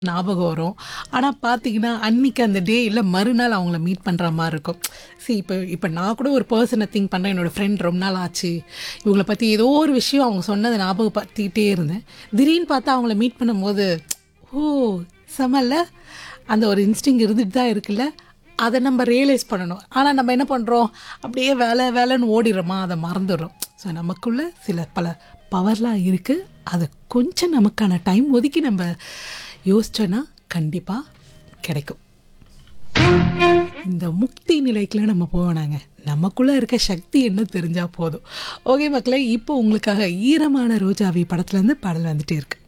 ஞாபகம் வரும். ஆனா பார்த்தீங்கன்னா, அன்னைக்கு அந்த டே இல்ல மறுநாள் அவங்கள மீட் பண்ற மாரி இருக்கும். சி இப்ப இப்ப நான் கூட ஒரு பெர்சன திங்க் பண்றேன். என்னோட ஃப்ரெண்ட் ரொம்ப நாள் ஆச்சு. இவங்கள பத்தி ஏதோ ஒரு விஷயம் அவங்க சொன்னத ஞாபகப்படுத்திக்கிட்டே இருந்தேன். திடீர்னு பார்த்தா அவங்கள மீட் பண்ணும்போது, ஓ! செமல்ல. அந்த ஒரு இன்ஸ்டிங்க்ட் இருந்துட்டு தான் இருக்குல்ல. அத நம்ம ரியலைஸ் பண்ணணும். ஆனா நம்ம என்ன பண்றோம்? அப்படியே வேல வேலைன்னு ஓடிர்றோமா, அத மறந்துர்றோம். ஸோ நமக்குள்ள சில பல பவர்லாம் இருக்கு. அத கொஞ்சம் நமக்கான டைம் ஒதுக்கி நம்ம யோசிச்சோன்னா, கண்டிப்பா கிடைக்கும். இந்த முக்தி நிலைக்குலாம் நம்ம போ வேணாங்க. நமக்குள்ள இருக்க சக்தி என்ன தெரிஞ்சா போதும். ஓகே மக்களே, இப்போ உங்களுக்காக ஈரமான ரோஜாவே படத்துலேருந்து பாடல் வந்துட்டே இருக்கு.